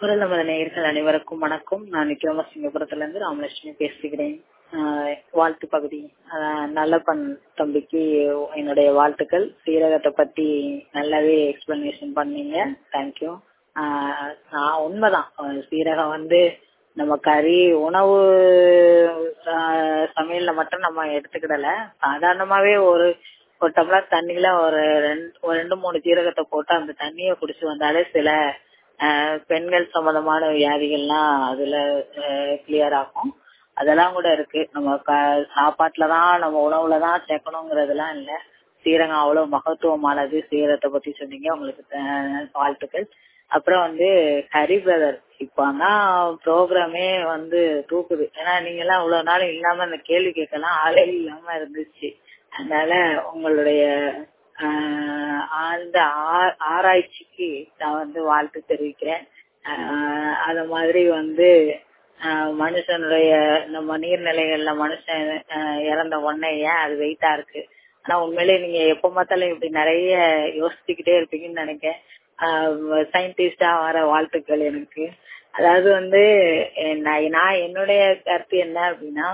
குரல் நமது நேயர்கள் அனைவருக்கும் வணக்கம் நான் விக்ரமசிங்கபுரத்துல இருந்து ராமலட்சுமி பேசுகிறேன் ஆஹ் வாழ்த்து பகுதி ஆஹ் நல்லப்பன் தம்பிக்கு என்னுடைய வாழ்த்துக்கள் சீரகத்தை பத்தி நல்லாவே எக்ஸ்பிளனேஷன் பண்ணீங்க தேங்க்யூ நான் உண்மைதான் ஆஹ் சீரகம் வந்து நம்ம கறி உணவு ஆஹ் சமையல்ல மட்டும் நம்ம எடுத்துக்கிடல சாதாரணமாவே ஒரு ஒரு டம்ளர் தண்ணியில ஒரு ரெண்டு ஒரு ரெண்டு மூணு ஜீரகத்தை போட்டு அந்த தண்ணியை குடிச்சு வந்தாலே சில ஆஹ் பெண்கள் சம்பந்தமான வியாதிகள்லாம் அதுல கிளியர் ஆகும் அதெல்லாம் கூட இருக்கு நம்ம க- சாப்பாட்டுலதான் நம்ம உணவுலதான் சேர்க்கணுங்கிறதுலாம் இல்ல சீரகம் அவ்வளவு மகத்துவமானது சீரகத்தை பத்தி சொன்னீங்க உங்களுக்கு த- வாழ்த்துக்கள் அப்புறம் வந்து ஹரி பிரதர் இப்போ தான் ப்ரோக்ராமே வந்து தூக்குது ஏன்னா நீங்க எல்லாம் இவ்வளவு நாள் இல்லாம அந்த கேள்வி கேட்கலாம் ஆளே இல்லாம இருந்துச்சு அதனால உங்களுடைய ஆஹ் ஆழ்ந்த ஆ- ஆராய்ச்சிக்கு நான் வந்து வாழ்த்து தெரிவிக்கிறேன் ஆஹ் அத மாதிரி வந்து ஆஹ் மனுஷனுடைய நம்ம நீர்நிலைகள்ல மனுஷன் ஆஹ் இறந்த உடனே ஏன் அது வெயிட்டா இருக்கு ஆனா உண்மையிலேயே நீங்க எப்ப பார்த்தாலும் இப்படி நிறைய யோசிச்சுக்கிட்டே இருப்பீங்கன்னு நினைக்கிறேன் சயின்டிஸ்டா வர வாழ்த்துக்கள் எனக்கு அதாவது வந்து எ- நான் நான் என்னுடைய கருத்து என்ன அப்படின்னா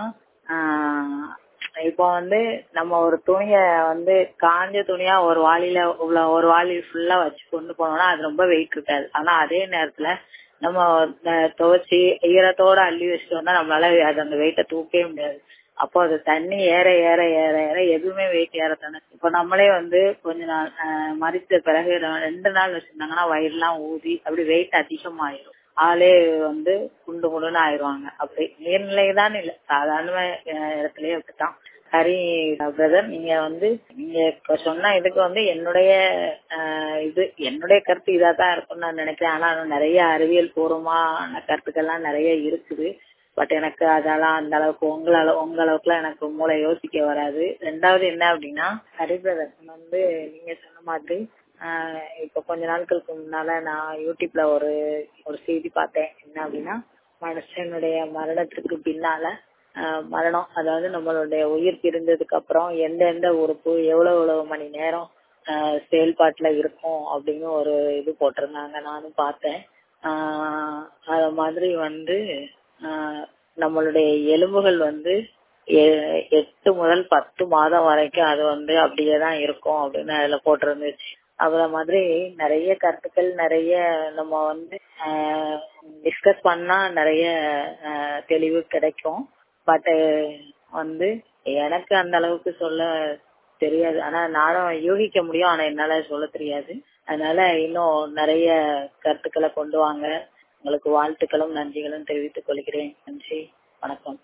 ஆஹ் இப்போ வந்து நம்ம ஒரு துணிய வந்து காஞ்ச துணியா ஒரு வாளியில உள்ள ஒரு வாளி ஃபுல்லா வச்சு கொண்டு போனோம்னா அது ரொம்ப வெயிட் இருக்காது ஆனா அதே நேரத்துல நம்ம அஹ் துவைச்சு ஈரத்தோட அள்ளி வச்சுட்டு வந்தா நம்மளால அது அந்த வெயிட்ட தூக்கவே முடியாது அப்போ அது தண்ணி ஏற ஏற ஏற ஏற எதுவுமே வெயிட் ஏறத்தானே இப்போ நம்மளே வந்து கொஞ்ச நாள் அஹ், மறித்த பிறகு ரெ- ரெண்டு நாள் வச்சிருந்தாங்கன்னா வயிறுலாம் ஊதி அப்படி வெயிட் அதிகமாயிரும் ஆளே வந்து குண்டு குண்டுன்னு ஆயிடுவாங்க அப்படி நீர்நிலை தான் இல்ல சாதாரண அஹ், இடத்துலயே அப்படித்தான் ஹரி பிரதர் நீங்க வந்து நீங்க இப்ப சொன்ன இதுக்கு வந்து என்னுடைய அஹ், இது என்னுடைய கருத்து இதா தான் இருக்கும்னு நான் நினைக்கிறேன் ஆனா நிறைய அறிவியல் பூர்வமான கருத்துக்கள்லாம் நிறைய இருக்குது பட் எனக்கு அதெல்லாம் அந்த அளவுக்கு உங்களால உங்க அளவுக்குலாம் எனக்கு மூளை யோசிக்க வராது ரெண்டாவது என்ன அப்படின்னா ஹரிபிரதர் வந்து நீங்க சொன்ன மாதிரி ஆஹ் இப்ப கொஞ்ச நாட்களுக்கு முன்னால நான் யூடியூப்ல ஒரு ஒரு செய்தி பார்த்தேன் என்ன அப்படின்னா மனுஷனுடைய மரணத்துக்கு பின்னால ஆஹ் மரணம் அதாவது நம்மளுடைய உயிர் பிரிந்ததுக்கு அப்புறம் எந்தெந்த உறுப்பு எவ்வளவு எவ்வளவு மணி நேரம் ஆஹ் செயல்பாட்டுல இருக்கும் அப்படின்னு ஒரு இது போட்டிருந்தாங்க நானும் பார்த்தேன் ஆஹ் அத மாதிரி வந்து ஆஹ் நம்மளுடைய எலும்புகள் வந்து எ- எட்டு முதல் பத்து மாதம் வரைக்கும் அது வந்து அப்படியே தான் இருக்கும் அப்படின்னு அதுல போட்டிருந்துச்சு அத மாதிரி நிறைய கருத்துக்கள் நிறைய நம்ம வந்து டிஸ்கஸ் பண்ணா நிறைய ஆஹ் தெளிவு கிடைக்கும் பட் வந்து எனக்கு அந்த அளவுக்கு சொல்ல தெரியாது ஆனா நானும் யூகிக்க முடியும் ஆனா என்னால சொல்ல தெரியாது அதனால இன்னும் நிறைய கருத்துக்களை கொண்டு வாங்க உங்களுக்கு வாழ்த்துக்களும் நன்றிகளும் தெரிவித்துக் கொள்கிறேன்